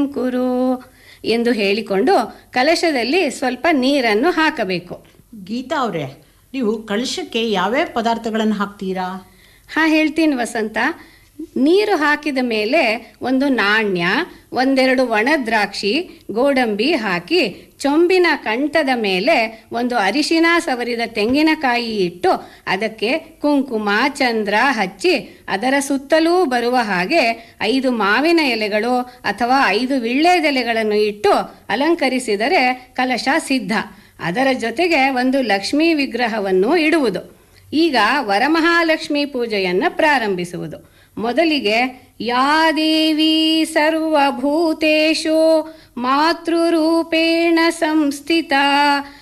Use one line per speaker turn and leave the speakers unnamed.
ಕುರು ಎಂದು ಹೇಳಿಕೊಂಡು ಕಲಶದಲ್ಲಿ ಸ್ವಲ್ಪ ನೀರನ್ನು ಹಾಕಬೇಕು
ಗೀತಾ ಅವರೇ ನೀವು ಕಳಶಕ್ಕೆ ಯಾವ್ಯಾವ ಪದಾರ್ಥಗಳನ್ನು ಹಾಕ್ತೀರಾ
ಹಾ ಹೇಳ್ತೀನಿ ವಸಂತ ನೀರು ಹಾಕಿದ ಮೇಲೆ ಒಂದು ನಾಣ್ಯ ಒಂದೆರಡು ಒಣ ದ್ರಾಕ್ಷಿ ಗೋಡಂಬಿ ಹಾಕಿ ಚೊಂಬಿನ ಕಂಠದ ಮೇಲೆ ಒಂದು ಅರಿಶಿನ ಸವರಿದ ತೆಂಗಿನಕಾಯಿ ಇಟ್ಟು ಅದಕ್ಕೆ ಕುಂಕುಮ ಚಂದ್ರ ಹಚ್ಚಿ ಅದರ ಸುತ್ತಲೂ ಬರುವ ಹಾಗೆ ಐದು ಮಾವಿನ ಎಲೆಗಳು ಅಥವಾ ಐದು ವಿಳ್ಳೆದೆಲೆಗಳನ್ನು ಇಟ್ಟು ಅಲಂಕರಿಸಿದರೆ ಕಲಶ ಸಿದ್ಧ ಅದರ ಜೊತೆಗೆ ಒಂದು ಲಕ್ಷ್ಮೀ ವಿಗ್ರಹವನ್ನು ಇಡುವುದು ಈಗ ವರಮಹಾಲಕ್ಷ್ಮಿ ಪೂಜೆಯನ್ನು ಪ್ರಾರಂಭಿಸುವುದು ಮೊದಲಿಗೆ ಯಾ ದೇವಿ ಸರ್ವಭೂತೇಶು ಮಾತೃರೂಪೇಣ ಸಂಸ್ಥಿತ